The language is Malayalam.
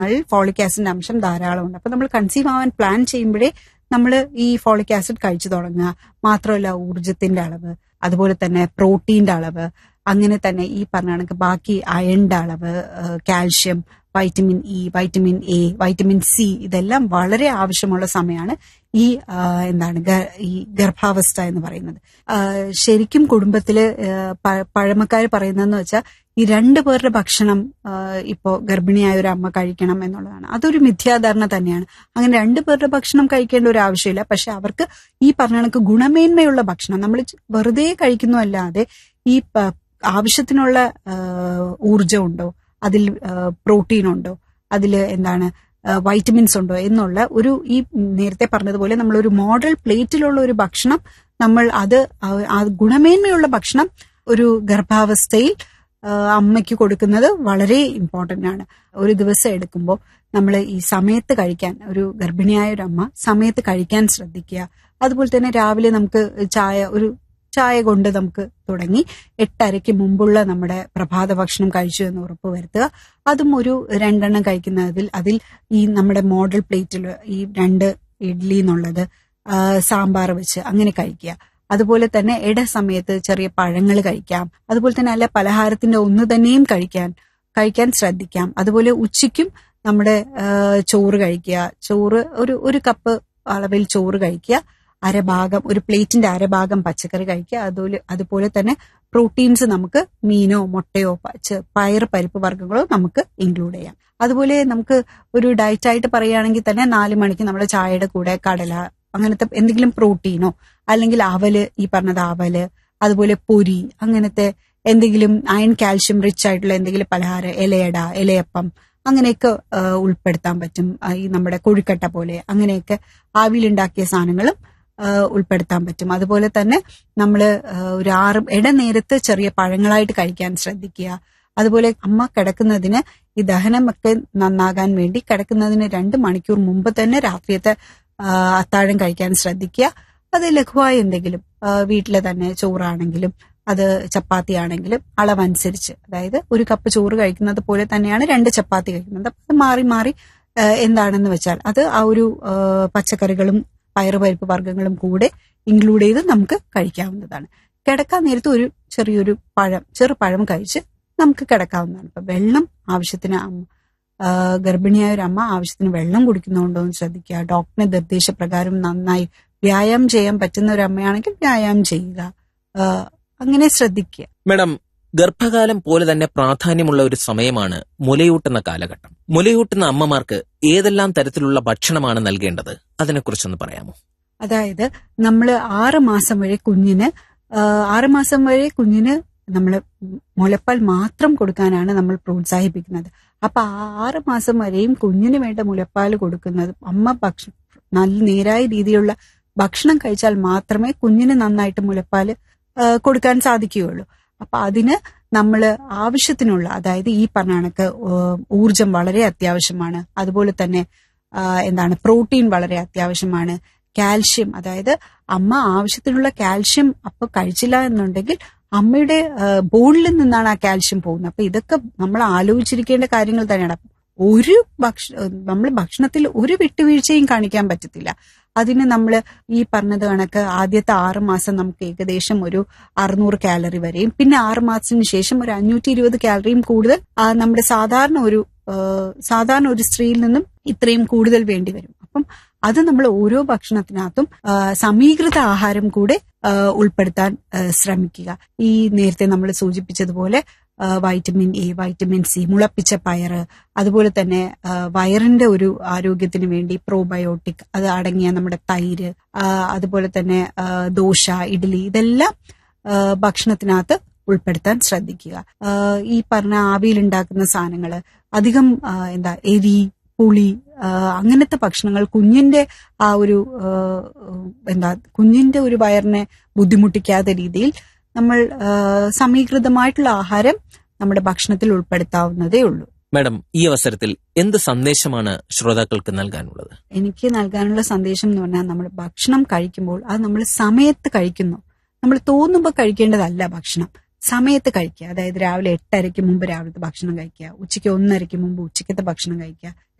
ഫോളിക് ആസിഡിന്റെ അംശം ധാരാളമുണ്ട് അപ്പൊ നമ്മൾ കൺസീവ് ആവാൻ പ്ലാൻ ചെയ്യുമ്പോഴേ നമ്മൾ ഈ ഫോളിക് ആസിഡ് കഴിച്ചു തുടങ്ങുക മാത്രമല്ല ഊർജത്തിന്റെ അളവ് അതുപോലെ തന്നെ പ്രോട്ടീന്റെ അളവ് അങ്ങനെ തന്നെ ഈ പറഞ്ഞ കണക്ക് ബാക്കി അയണിന്റെ അളവ് calcium vitamin E vitamin A vitamin C ഇതെല്ലാം വളരെ ആവശ്യമുള്ള സമയമാണ് ഈ ആ, എന്താണ് ഗ- ഈ ഗർഭാവസ്ഥ എന്ന് പറയുന്നത് ആ, ശരിക്കും കുടുംബത്തില് പഴമക്കാർ പറയുന്നതെന്ന് വെച്ചാൽ ഈ രണ്ടു പേരുടെ ഭക്ഷണം ആ, ഇപ്പോ ഗർഭിണിയായ ഒരു അമ്മ കഴിക്കണം എന്നുള്ളതാണ് അതൊരു മിഥ്യാധാരണ തന്നെയാണ് അങ്ങനെ രണ്ടു പേരുടെ ഭക്ഷണം കഴിക്കേണ്ട ഒരു ആവശ്യമില്ല പക്ഷെ അവർക്ക് ഈ പറഞ്ഞ കണക്ക് ഗുണമേന്മയുള്ള ഭക്ഷണം നമ്മൾ വെറുതെ കഴിക്കുന്നു അല്ലാതെ ഈ പ- ആവശ്യത്തിനുള്ള ആ, ഊർജം ഉണ്ടോ അതിൽ പ്രോട്ടീൻ ഉണ്ടോ അതിൽ എന്താണ് വൈറ്റമിൻസ് ഉണ്ടോ എന്നുള്ള ഒരു ഈ നേരത്തെ പറഞ്ഞതുപോലെ നമ്മൾ ഒരു മോഡൽ പ്ലേറ്റിലുള്ള ഒരു ഭക്ഷണം നമ്മൾ അത് ആ- ആ ഗുണമേന്മയുള്ള ഭക്ഷണം ഒരു ഗർഭാവസ്ഥയിൽ ആ, അമ്മയ്ക്ക് കൊടുക്കുന്നത് വളരെ ഇമ്പോർട്ടന്റ് ആണ് ഒരു ദിവസം എടുക്കുമ്പോൾ നമ്മൾ ഈ സമയത്ത് കഴിക്കാൻ ഒരു ഗർഭിണിയായ ഒരു അമ്മ സമയത്ത് കഴിക്കാൻ ശ്രദ്ധിക്കുക അതുപോലെ തന്നെ രാവിലെ നമുക്ക് ചായ ഒരു ചായ കൊണ്ട് നമുക്ക് തുടങ്ങി എട്ടരയ്ക്ക് മുമ്പുള്ള നമ്മുടെ പ്രഭാത ഭക്ഷണം കഴിച്ചു എന്ന് ഉറപ്പ് വരുത്തുക അതും ഒരു രണ്ടെണ്ണം കഴിക്കുന്നതിൽ അതിൽ ഈ നമ്മുടെ മോഡൽ പ്ലേറ്റിൽ ഈ രണ്ട് ഇഡ്ലി എന്നുള്ളത് ആ, സാമ്പാർ വെച്ച് അങ്ങനെ കഴിക്കുക അതുപോലെ തന്നെ ഇട സമയത്ത് ചെറിയ പഴങ്ങൾ കഴിക്കാം അതുപോലെ തന്നെ അല്ല പലഹാരത്തിന്റെ ഒന്ന് തന്നെയും കഴിക്കാൻ കഴിക്കാൻ ശ്രദ്ധിക്കാം അതുപോലെ ഉച്ചയ്ക്കും നമ്മുടെ ആ, ചോറ് കഴിക്കുക ചോറ് ഒരു ഒരു കപ്പ് അളവിൽ ചോറ് കഴിക്കുക അരഭാഗം ഒരു പ്ലേറ്റിന്റെ അരഭാഗം പച്ചക്കറി കഴിക്കുക അതുപോലെ അതുപോലെ തന്നെ പ്രോട്ടീൻസ് നമുക്ക് മീനോ മുട്ടയോ പച്ച- പയർ പരിപ്പ് വർഗ്ഗങ്ങളോ നമുക്ക് ഇൻക്ലൂഡ് ചെയ്യാം അതുപോലെ നമുക്ക് ഒരു ഡയറ്റ് ആയിട്ട് പറയുകയാണെങ്കിൽ തന്നെ നാല് മണിക്ക് നമ്മുടെ ചായയുടെ കൂടെ കടല അങ്ങനത്തെ എന്തെങ്കിലും പ്രോട്ടീനോ അല്ലെങ്കിൽ അവല് ഈ പറഞ്ഞത് അവല് അതുപോലെ പൊരി അങ്ങനത്തെ എന്തെങ്കിലും അയൺ കാൽഷ്യം റിച്ച് ആയിട്ടുള്ള എന്തെങ്കിലും പലഹാരം ഇലയട ഇലയപ്പം അങ്ങനെയൊക്കെ ആ, ഉൾപ്പെടുത്താൻ പറ്റും ആ, ഈ നമ്മുടെ കൊഴുക്കട്ട പോലെ അങ്ങനെയൊക്കെ ആവിയിലുണ്ടാക്കിയ സാധനങ്ങളും ആ, ഉൾപ്പെടുത്താൻ പറ്റും അതുപോലെ തന്നെ നമ്മൾ ഒരു ആറ് ഇടനേരത്ത് ചെറിയ പഴങ്ങളായിട്ട് കഴിക്കാൻ ശ്രദ്ധിക്കുക അതുപോലെ അമ്മ കിടക്കുന്നതിന് ഈ ദഹനമൊക്കെ നന്നാകാൻ വേണ്ടി കിടക്കുന്നതിന് രണ്ട് മണിക്കൂർ മുമ്പ് തന്നെ രാത്രിയത്തെ ആ, അത്താഴം കഴിക്കാൻ ശ്രദ്ധിക്കുക അത് ലഘുവായ എന്തെങ്കിലും ആ, വീട്ടിലെ തന്നെ ചോറാണെങ്കിലും അത് ചപ്പാത്തി ആണെങ്കിലും അളവനുസരിച്ച് അതായത് ഒരു കപ്പ് ചോറ് കഴിക്കുന്നത് പോലെ തന്നെയാണ് രണ്ട് ചപ്പാത്തി കഴിക്കുന്നത് അപ്പൊ അത് മാറി മാറി ആ, എന്താണെന്ന് വെച്ചാൽ അത് ആ ഒരു ആ, പച്ചക്കറികളും പയറുപരിപ്പ് വർഗ്ഗങ്ങളും കൂടെ ഇൻക്ലൂഡ് ചെയ്ത് നമുക്ക് കഴിക്കാവുന്നതാണ് കിടക്കാൻ നേരത്ത് ഒരു ചെറിയൊരു പഴം ചെറു പഴം കഴിച്ച് നമുക്ക് കിടക്കാവുന്നതാണ് ഇപ്പൊ വെള്ളം ആവശ്യത്തിന് അമ്മ ആ, ഗർഭിണിയായ ഒരു അമ്മ ആവശ്യത്തിന് വെള്ളം കുടിക്കുന്നുണ്ടോ എന്ന് ശ്രദ്ധിക്കുക ഡോക്ടറിന്റെ നിർദ്ദേശപ്രകാരം നന്നായി വ്യായാമം ചെയ്യാൻ പറ്റുന്ന ഒരു അമ്മയാണെങ്കിൽ വ്യായാമം ചെയ്യുക ആ, അങ്ങനെ ശ്രദ്ധിക്കുക മാഡം ഗർഭകാലം പോലെ തന്നെ പ്രാധാന്യമുള്ള ഒരു സമയമാണ് മുലയൂട്ടുന്ന കാലഘട്ടം മുലയൂട്ടുന്ന അമ്മമാർക്ക് ഏതെല്ലാം തരത്തിലുള്ള ഭക്ഷണമാണ് നൽകേണ്ടത് അതിനെക്കുറിച്ചൊന്ന് പറയാമോ അതായത് നമ്മൾ ആറ് മാസം വരെ കുഞ്ഞിന് ആ, ആറ് മാസം വരെ കുഞ്ഞിന് നമ്മൾ മുലപ്പാൽ മാത്രം കൊടുക്കാനാണ് നമ്മൾ പ്രോത്സാഹിപ്പിക്കുന്നത് അപ്പൊ ആ ആറ് മാസം വരെയും കുഞ്ഞിന് വേണ്ട മുലപ്പാൽ കൊടുക്കുന്നത് അമ്മ ഭക്ഷണം നല്ല നേരായ രീതിയിലുള്ള ഭക്ഷണം കഴിച്ചാൽ മാത്രമേ കുഞ്ഞിന് നന്നായിട്ട് മുലപ്പാല് ആ, കൊടുക്കാൻ സാധിക്കുകയുള്ളൂ അപ്പൊ അതിന് നമ്മൾ ആവശ്യത്തിനുള്ള അതായത് ഈ പറഞ്ഞ കണക്ക് ഏഹ്, ഊർജം വളരെ അത്യാവശ്യമാണ് അതുപോലെ തന്നെ ആ, എന്താണ് പ്രോട്ടീൻ വളരെ അത്യാവശ്യമാണ് കാൽഷ്യം അതായത് അമ്മ ആവശ്യത്തിനുള്ള കാൽഷ്യം അപ്പൊ കഴിച്ചില്ല എന്നുണ്ടെങ്കിൽ അമ്മയുടെ ബോണിൽ നിന്നാണ് ആ കാൽഷ്യം പോകുന്നത് അപ്പൊ ഇതൊക്കെ നമ്മൾ ആലോചിച്ചിരിക്കേണ്ട കാര്യങ്ങൾ തന്നെയാണ് അപ്പൊ ഒരു ഭക്ഷ നമ്മൾ ഭക്ഷണത്തിൽ ഒരു വിട്ടുവീഴ്ചയും കാണിക്കാൻ പറ്റത്തില്ല അതിന് നമ്മൾ ഈ പറഞ്ഞത് കണക്ക് ആദ്യത്തെ ആറ് മാസം നമുക്ക് ഏകദേശം ഒരു അറുന്നൂറ് കാലറി വരെയും പിന്നെ ആറ് മാസത്തിന് ശേഷം ഒരു അഞ്ഞൂറ്റി ഇരുപത് കാലറിയും കൂടുതൽ ആ, നമ്മുടെ സാധാരണ ഒരു ആ, സാധാരണ ഒരു സ്ത്രീയിൽ നിന്നും ഇത്രയും കൂടുതൽ വേണ്ടി വരും അപ്പം അത് നമ്മൾ ഓരോ ഭക്ഷണത്തിനകത്തും ആ, സമീകൃത ആഹാരം കൂടെ ആ, ഉൾപ്പെടുത്താൻ ആ, ശ്രമിക്കുക ഈ നേരത്തെ നമ്മൾ സൂചിപ്പിച്ചതുപോലെ ആ, വൈറ്റമിൻ എ വൈറ്റമിൻ സി മുളപ്പിച്ച പയറ് അതുപോലെ തന്നെ ആ, വയറിന്റെ ഒരു ആരോഗ്യത്തിന് വേണ്ടി പ്രോബയോട്ടിക് അത് അടങ്ങിയ നമ്മുടെ തൈര് ആ, അതുപോലെ തന്നെ ആ, ദോശ ഇഡ്ഡലി ഇതെല്ലാം ആ, ഭക്ഷണത്തിനകത്ത് ഉൾപ്പെടുത്താൻ ശ്രദ്ധിക്കുക ആ, ഈ പറഞ്ഞ ആവിയിൽ ഉണ്ടാക്കുന്ന സാധനങ്ങള് അധികം ആ, എന്താ എരി പുളി ആ, അങ്ങനത്തെ ഭക്ഷണങ്ങൾ കുഞ്ഞിന്റെ ആ ഒരു ആ, എന്താ കുഞ്ഞിന്റെ ഒരു വയറിനെ ബുദ്ധിമുട്ടിക്കാത്ത രീതിയിൽ നമ്മൾ ആ, സമീകൃതമായിട്ടുള്ള ആഹാരം നമ്മുടെ ഭക്ഷണത്തിൽ ഉൾപ്പെടുത്താവുന്നതേ ഉള്ളൂ മാഡം ഈ അവസരത്തിൽ എന്ത് സന്ദേശമാണ് ശ്രോതാക്കൾക്ക് നൽകാനുള്ളത് എനിക്ക് നൽകാനുള്ള സന്ദേശം എന്ന് പറഞ്ഞാൽ നമ്മൾ ഭക്ഷണം കഴിക്കുമ്പോൾ അത് നമ്മൾ സമയത്ത് കഴിക്കുന്നു നമ്മൾ തോന്നുമ്പോൾ കഴിക്കേണ്ടതല്ല ഭക്ഷണം സമയത്ത് കഴിക്കുക അതായത് രാവിലെ എട്ടരയ്ക്ക് മുമ്പ് രാവിലത്തെ ഭക്ഷണം കഴിക്കുക ഉച്ചയ്ക്ക് ഒന്നരയ്ക്ക് മുമ്പ് ഉച്ചയ്ക്കത്തെ ഭക്ഷണം കഴിക്കുക